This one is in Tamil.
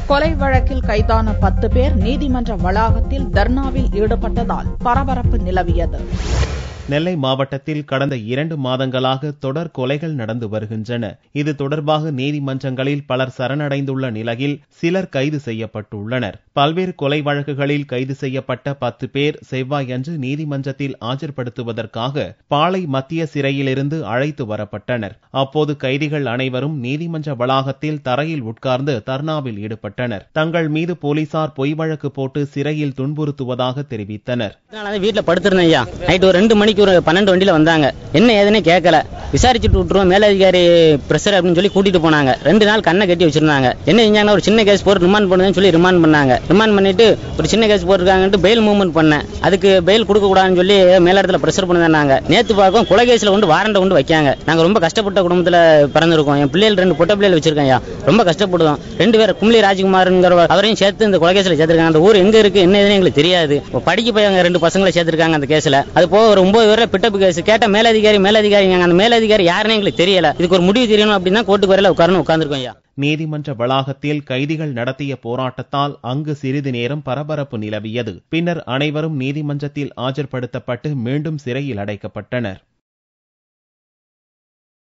கொலை வழக்கில் கைதான பத்து பேர் நீதிமன்ற வளாகத்தில் தர்ணாவில் ஈடுபட்டதால் பரபரப்பு நிலவியது நெல்லை மாவட்டத்தில் கடந்த இரண்டு மாதங்களாக தொடர் கொலைகள் நடந்து வருகின்றன இது தொடர்பாக நீதிமன்றங்களில் பலர் சரணடைந்துள்ள நிலையில் சிலர் கைது செய்யப்பட்டுள்ளனர் பல்வேறு கொலை வழக்குகளில் கைது செய்யப்பட்ட பத்து பேர் செவ்வாயன்று நீதிமன்றத்தில் ஆஜர்படுத்துவதற்காக பாளை மத்திய சிறையிலிருந்து அழைத்து வரப்பட்டனர் அப்போது கைதிகள் அனைவரும் நீதிமன்ற வளாகத்தில் தரையில் உட்கார்ந்து தர்ணாவில் ஈடுபட்டனர் தங்கள் மீது போலீசார் பொய் வழக்கு போட்டு சிறையில் துன்புறுத்துவதாக தெரிவித்தனர் நான் வீட்டுல படுத்திருந்தேன் ஐயா நைட் ஒரு ரெண்டு மணிக்கு ஒரு பன்னெண்டு வண்டியில வந்தாங்க என்ன ஏதுன்னு கேட்கல விசாரிச்சுட்டு விட்டுருவோம் மேலதிகாரி பிரஷர் அப்படின்னு சொல்லி கூட்டிட்டு போனாங்க ரெண்டு நாள் கண்ணை கட்டி வச்சிருந்தாங்க என்ன செஞ்சாங்கன்னா ஒரு சின்ன கேஸ் போட்டு ரிமாண்ட் பண்ணுதுன்னு சொல்லி ரிமாண்ட் பண்ணாங்க ரிமாண்ட் பண்ணிட்டு ஒரு சின்ன கேஸ் போட்டிருக்காங்கன்ட்டு பெயில் மூவ்மெண்ட் பண்ணேன் அதுக்கு பெயில் கொடுக்க கூடாதுன்னு சொல்லி மேலிடத்துல பிரஷர் பண்ணுதாங்க நேத்து பார்க்கும் கொலை கேஸ்ல கொண்டு வாரண்ட கொண்டு வைக்காங்க நாங்க ரொம்ப கஷ்டப்பட்ட குடும்பத்துல பிறந்திருக்கோம் என் பிள்ளைகள் ரெண்டு பொட்ட பிள்ளைகள் வச்சிருக்கேன் ஐயா ரொம்ப கஷ்டப்படுவோம் ரெண்டு பேர் கும்ளி ராஜ்குமார்ங்கிற அவரையும் சேர்த்து இந்த கொலை கேஸ்ல சேர்த்திருக்காங்க அந்த ஊர் எங்க இருக்கு என்ன ஏதுன்னு எங்களுக்கு தெரியாது இப்போ படிக்க போய் அவங்க ரெண்டு பசங்களை சேர்த்திருக்காங்க அந்த கேஸ்ல அது போக ஒரு ஒன்பது பேரை பிட்டப்பு கேஸ் கேட்ட மேலதிகாரி மேலதிகாரி அந்த மேலதிகாரி யாருன்னு எங்களுக்கு தெரியல இதுக்கு ஒரு முடிவு தெரியணும் அப்படின்னா கோர்ட்டுக்கு வரையில உட்காரணும் உட்கார்ந்துருக்கோம் ஐயா நீதிமன்ற வளாகத்தில் கைதிகள் நடத்திய போராட்டத்தால் அங்கு சிறிது நேரம் பரபரப்பு நிலவியது பின்னர் அனைவரும் நீதிமன்றத்தில் ஆஜர்படுத்தப்பட்டு மீண்டும் சிறையில் அடைக்கப்பட்டனர்